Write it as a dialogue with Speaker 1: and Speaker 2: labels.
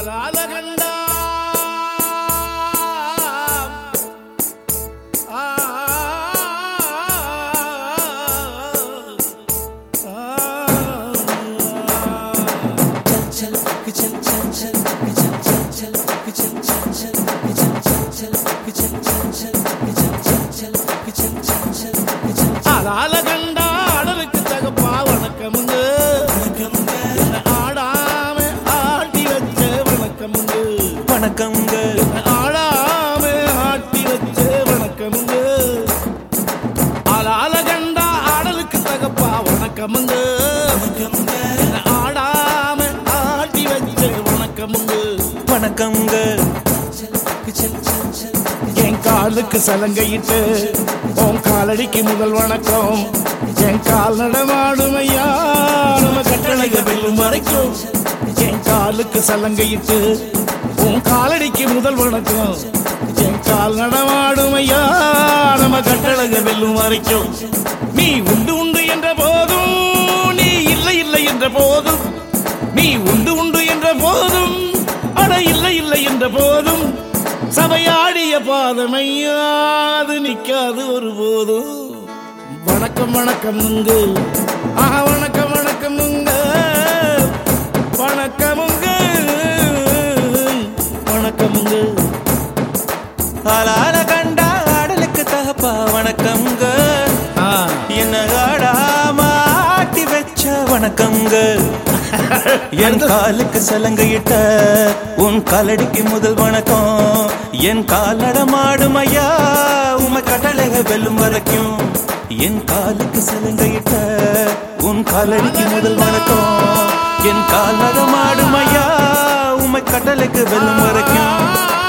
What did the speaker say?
Speaker 1: ஆலாலகண்டா ஆ ஆலாலகண்டா அடலுக்கு தகப்பா வணக்கமுங்க என்னை ஆடாம ஆட்டி வச்ச வணக்கமுங்க
Speaker 2: வணக்கம்ங்க
Speaker 1: ஆடாம ஆட்டி வச்ச வணக்கமுங்க ஆளால கண்டா ஆடலுக்கு தகப்பா வணக்கமுங்க என்னை ஆடாம ஆட்டி வச்ச வணக்கமுங்க
Speaker 2: வணக்கம்ங்க
Speaker 1: என் காலுக்கு சலங்கையிட்டு உன் காலடிக்கு முதல் வணக்கம் என் கால் நடமாடும் ஐயா நம்ம கட்டளைக வெல்லும் வரைக்கும் என் காலுக்கு சலங்கையிட்டு உன் காலடிக்கு முதல் வணக்கம் என் கால் நடமாடும் ஐயா நம்ம கட்டளைக வெல்லும் வரைக்கும் நீ உண்டு உண்டு என்ற போதும் நீ இல்லை இல்லை என்ற போதும் நீ உண்டு உண்டு என்ற போதும் அட இல்லை இல்லை என்ற போதும் சபையாடிய பாதமையாது நிக்காது ஒருபோதும் வணக்கம் வணக்கம் நுங்கு ஆஹா வணக்கம் வணக்கம் நுங்க வணக்கமுங்க வணக்கமுங்க
Speaker 2: ஆளால கண்டா ஆடலுக்கு தகப்பா வணக்கம்ங்க
Speaker 1: ஆ
Speaker 2: என்ன ஆடாம ஆட்டி வச்ச வணக்கம்ங்க என் காலுக்கு சலங்கையிட்ட உன் காலடிக்கு முதல் வணக்கம் என் கால் நடமாடும் ஐயா உமை கட்டளைக வெல்லும் வரைக்கும் என் காலுக்கு சலங்கையிட்ட உன் காலடிக்கு முதல் வணக்கம் என் கால் நடமாடும் ஐயா உமை கட்டளைக்கு வெல்லும் வரைக்கும்